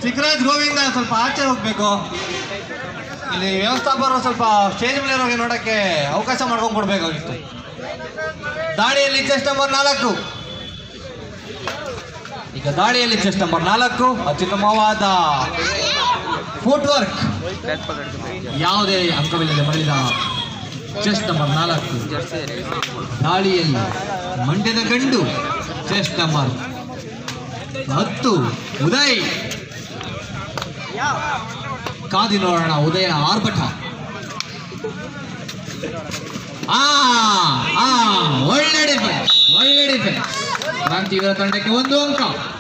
ಸಿಕ್ಕರಾಜ್ ಗೋವಿಂದ ಸ್ವಲ್ಪ ಆಚೆ ಹೋಗ್ಬೇಕು ಇಲ್ಲಿ ವ್ಯವಸ್ಥಾಪಕರು ಸ್ವಲ್ಪ ಸ್ಟೇಜ್ ಮೇಲೆ ಇರೋರಿಗೆ ನೋಡಕ್ಕೆ ಅವಕಾಶ ಮಾಡ್ಕೊಂಡು ಕೊಡ್ಬೇಕಾಗಿತ್ತು ದಾಳಿಯಲ್ಲಿ ಚೆಸ್ಟ್ ನಂಬರ್ ನಾಲ್ಕು ಈಗ ದಾಳಿಯಲ್ಲಿ ಚೆಸ್ಟ್ ನಂಬರ್ ನಾಲ್ಕು ಅತ್ಯುತ್ತಮವಾದ ಫುಟ್ ವರ್ಕ್ ಯಾವುದೇ ಅಂಕವಿಲ್ಲದೆ ಮರಳಿದ ಚೆಸ್ಟ್ ನಂಬರ್ ನಾಲ್ಕು ದಾಳಿಯಲ್ಲಿ ಮಂಡ್ಯದ ಗಂಡು ಚೆಸ್ಟ್ ನಂಬರ್ ಹತ್ತು ಉದಯ್ ಕಾದಿ ನೋಡೋಣ ಉದಯನ ಆರ್ಭಟ ಆ ಆ ಒಳ್ಳೆ ಡಿಫೆನ್ಸ್ ಒಳ್ಳೆ ಡಿಫೆನ್ಸ್ ಕ್ರಾಂತಿ ಇವರ ತಂಡಕ್ಕೆ ಒಂದು ಅಂಕ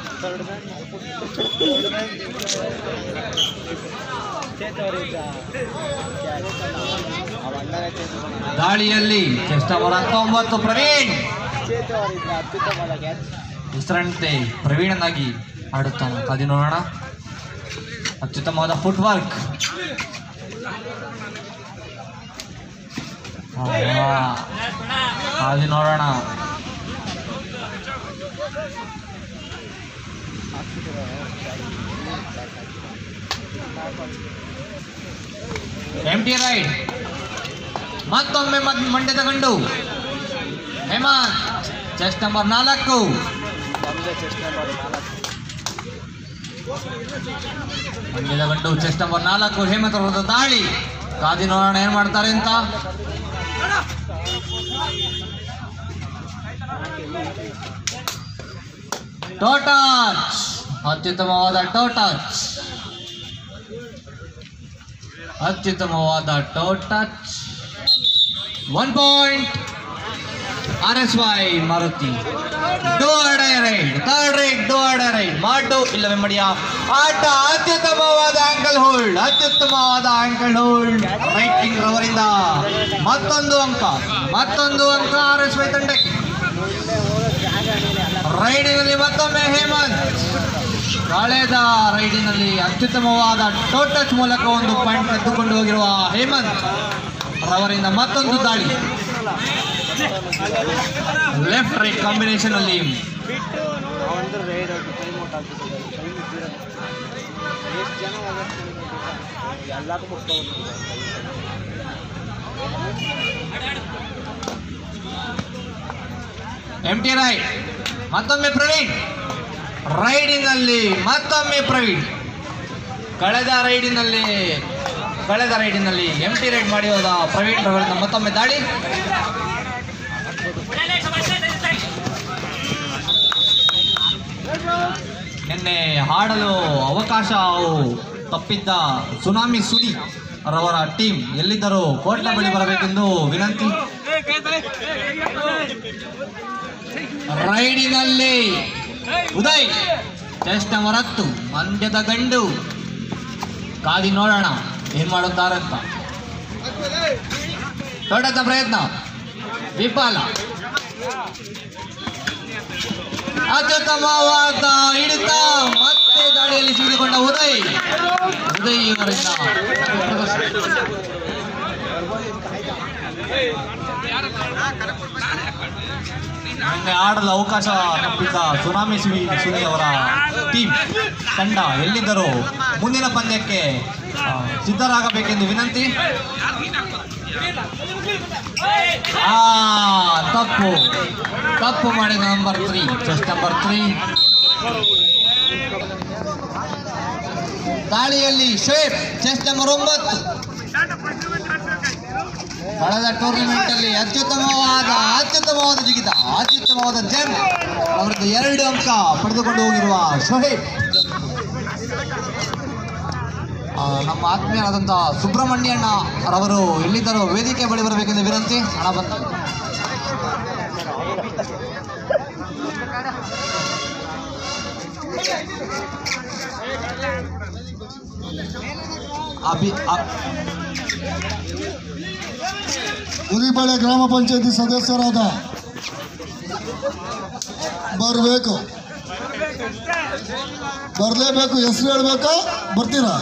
ದಾಳಿಯಲ್ಲಿ ಚೆಸ್ಟ್ ನಂಬರ್ ಹತ್ತೊಂಬತ್ತು ಪ್ರವೀಣ್ ಹೆಸರಂತೆ ಪ್ರವೀಣನಾಗಿ ಆಡುತ್ತಾನೆ ಕಾದಿ ನೋಡೋಣ ಅತ್ಯುತ್ತಮವಾದ ಫುಟ್ ವರ್ಕ್ ಕಾದಿ ನೋಡೋಣ ಎಂ ಟಿ ರೈಡ್ ಮತ್ತೊಮ್ಮೆ ಮದ್- ಮಂಡ್ಯದ ಗಂಡು ಹೇಮಂತ್ ಚೆಸ್ಟ್ ನಂಬರ್ ನಾಲ್ಕು ಮಂಡ್ಯದ ಗಂಡು ಚೆಸ್ಟ್ ನಂಬರ್ ನಾಲ್ಕು ಹೇಮಂತ್ ಅವರದ ದಾಳಿ ಕಾದಿ ನೋಡೋಣ ಏನ್ ಮಾಡ್ತಾರೆ ಅಂತ ಟೋಟಚ್ ಅತ್ಯುತ್ತಮವಾದ ಟೋಟಚ್ ಅತ್ಯುತ್ತಮವಾದ toe touch one point R S Y Maruti do raid third raid do raid ಮಾಡು ಇಲ್ಲವೇ ಮಡಿಯ ಆಟ ಅತ್ಯುತ್ತಮವಾದ ಆಂಕಲ್ ಹೋಲ್ಡ್ ಅತ್ಯುತ್ತಮವಾದ ಆಂಕಲ್ ಹೋಲ್ಡ್ ರೈಟಿಂಗ್ ರವರಿಂದ ಮತ್ತೊಂದು ಅಂಕ ಮತ್ತೊಂದು ಅಂಕ ಆರ್ ಎಸ್ ವೈ ತಂಡಕ್ಕೆ ರೈಡಿನಲ್ಲಿ ಮತ್ತೊಮ್ಮೆ ಹೇಮಂತ್ ಕಳೆದ ರೈಡಿನಲ್ಲಿ ಅತ್ಯುತ್ತಮವಾದ ಟೋಟಚ್ ಮೂಲಕ ಒಂದು ಪಾಯಿಂಟ್ ಕದ್ದುಕೊಂಡು ಹೋಗಿರುವ ಹೇಮಂತ್ ರವರಿಂದ ಮತ್ತೊಂದು ದಾಳಿ ಲೆಫ್ಟ್ ರೈಟ್ ಕಾಂಬಿನೇಷನ್ ಅಲ್ಲಿ ಅವಂದ್ರೆ ರೈಡ್ ಟೈಮ್ ಔಟ್ ಆಗ್ಬಿಟ್ಟಿದೆ ಟೈಮ್ ಇದ್ದಿರೋದು ಎಷ್ಟು ಜನ ಹೋಗುತ್ತೆ ಎಲ್ಲದೂ ಮುಗ್ಸ್ಕೊಂಡು ಎಂ ಟಿ ರೈಡ್ ಮತ್ತೊಮ್ಮೆ ಪ್ರವೀಣ್ ರೈಡಿನಲ್ಲಿ ಮತ್ತೊಮ್ಮೆ ಪ್ರವೀಣ್ ಕಳೆದ ರೈಡಿನಲ್ಲಿ ಕಳೆದ ರೈಡಿನಲ್ಲಿ ಎಂ ಟಿ ರೈಡ್ ಮಾಡಿ ಹೋದ ಪ್ರವೀಣ್ ರವರಿಂದ ಮತ್ತೊಮ್ಮೆ ದಾಳಿ ನಿನ್ನೆ ಹಾಡಲು ಅವಕಾಶ ತಪ್ಪಿದ್ದ ಸುನಾಮಿ ಸುಡಿ ರವರ ಟೀಮ್ ಎಲ್ಲಿದ್ದರೂ ಕೋರ್ಟ್ನ ಬಳಿ ಬರಬೇಕೆಂದು ವಿನಂತಿ ರೈಡಿನಲ್ಲಿ ಉದಯ್ ಚೆಸ್ಟ್ ನಂಬರ್ ಹತ್ತು ಮಂಡ್ಯದ ಗಂಡು ಕಾದಿ ನೋಡೋಣ ಏನ್ ಮಾಡುತ್ತಾರಂತ ದೊಡ್ಡದ ಪ್ರಯತ್ನ ವಿಫಲ ಅತ್ಯುತ್ತಮವಾದ ಹಿಡಿತ ಮತ್ತೆ ದಾಳಿಯಲ್ಲಿ ಸಿಡಿಕೊಂಡ ಉದಯ್ ಉದಯ್ ಇವರಿಂದ ನಿನ್ನೆ ಆಡಲು ಅವಕಾಶ ತಪ್ಪಿದ್ದ ಸುನಾಮಿ ಸುನಿ ಸುನಿ ಅವರ ಟೀಮ್ ತಂಡ ಎಲ್ಲಿದ್ದರೂ ಮುಂದಿನ ಪಂದ್ಯಕ್ಕೆ ಆ, ಸಿದ್ಧರಾಗಬೇಕೆಂದು ವಿನಂತಿ ಆ ತಪ್ಪು ತಪ್ಪು ಮಾಡಿದ number three chest number three ದಾಳಿಯಲ್ಲಿ ಶೇಪ್ ಚೆಸ್ಟ್ ನಂಬರ್ ಒಂಬತ್ತು ಕಳೆದ ಟೂರ್ನಮೆಂಟ್ ಅಲ್ಲಿ ಅತ್ಯುತ್ತಮವಾದ ಅತ್ಯುತ್ತಮವಾದ ಜಿಗಿತ ಅತ್ಯುತ್ತಮವಾದ ಜಂಪ್ ಅವರದ್ದು ಎರಡು ಅಂಕ ಪಡೆದುಕೊಂಡು ಹೋಗಿರುವ ಶೋಹೇಬ್ ಆ, ನಮ್ಮ ಆತ್ಮೀಯರಾದಂಥ ಸುಬ್ರಹ್ಮಣ್ಯಣ್ಣ ರವರು ಎಲ್ಲಿದ್ದರೂ ವೇದಿಕೆ ಬಳಿ ಬರಬೇಕೆಂದು ವಿನಂತಿ ಹಣ ಬಂತು ಅಭಿ ಅ- ಉದಿಬಾಳೆ ಗ್ರಾಮ ಪಂಚಾಯತಿ ಸದಸ್ಯರಾದ ಬರಬೇಕು ಬರಲೇಬೇಕು ಹೆಸರು ಹೇಳ್ಬೇಕಾ ಬರ್ತೀರಾ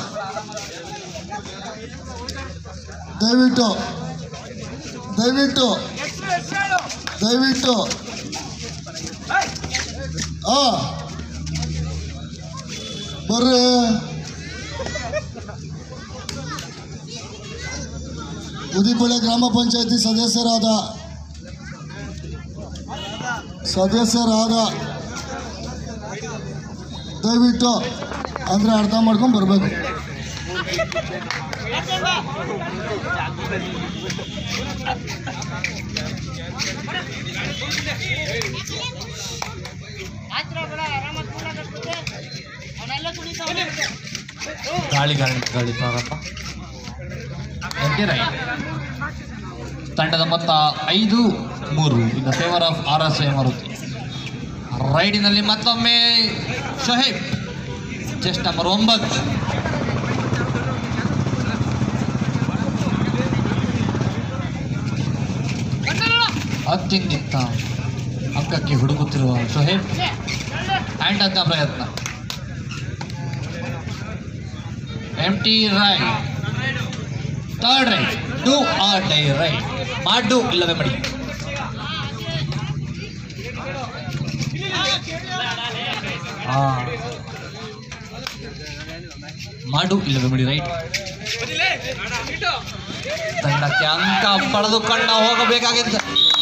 ದಯವಿಟ್ಟು ದಯವಿಟ್ಟು ದಯವಿಟ್ಟು ಹಾ ಬರ್ರಿ ಉದಿಪಳೆ ಗ್ರಾಮ ಪಂಚಾಯತಿ ಸದಸ್ಯರಾದ ಸದಸ್ಯರಾದ ದಯವಿಟ್ಟು ಅಂದರೆ ಅರ್ಥ ಮಾಡ್ಕೊಂಡು ಬರಬೇಕು ಗಾಳಿ ಗಾಳಿ ಗಾಳಿ ಪ್ರಾರಂಭ ಎಂಟಿ ರೈಟ್ ತಂಡದ ಮೊತ್ತ ಐದು ಮೂರು in favour of R S I Maruti ರೈಡಿನಲ್ಲಿ ಮತ್ತೊಮ್ಮೆ ಶೊಹೇಬ್ ಚೆಸ್ಟ್ ನಂಬರ್ ಒಂಬತ್ತು ಅತ್ಯಂತ ಅಂಕಕ್ಕೆ ಹುಡುಕುತ್ತಿರುವ ಶೊಹೇಬ್ ಹ್ಯಾಂಡ್ ಅಂತ ಪ್ರಯತ್ನ empty raid third raid do or die raid ಮಾಡು ಇಲ್ಲವೇ ಮಡಿ ಆ. ಮಾಡು ಇಲ್ಲವೇ ಮಡಿ ರೈಟ್ ತಂಡಕ್ಕೆ ಅಂಕ ಪಡೆದುಕೊಂಡ ಹೋಗಬೇಕಾಗಿದ್ದ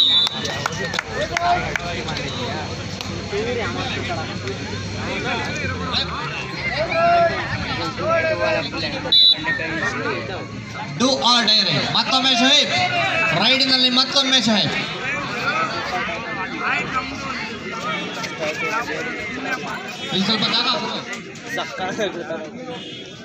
ಡೂ ಆರ್ ಡೈ ರೈಟ್ ಮತ್ತೊಮ್ಮೆ ಶಹೀಬ್ ರೈಡಿನಲ್ಲಿ ಮತ್ತೊಮ್ಮೆ ಶಹೀಬ್ ಇಲ್ಲಿ ಸ್ವಲ್ಪ ಜಾಗ ಕೊಡು. ಸಕ್ಕತ್ತಾಗಿರ್ತಾರೆ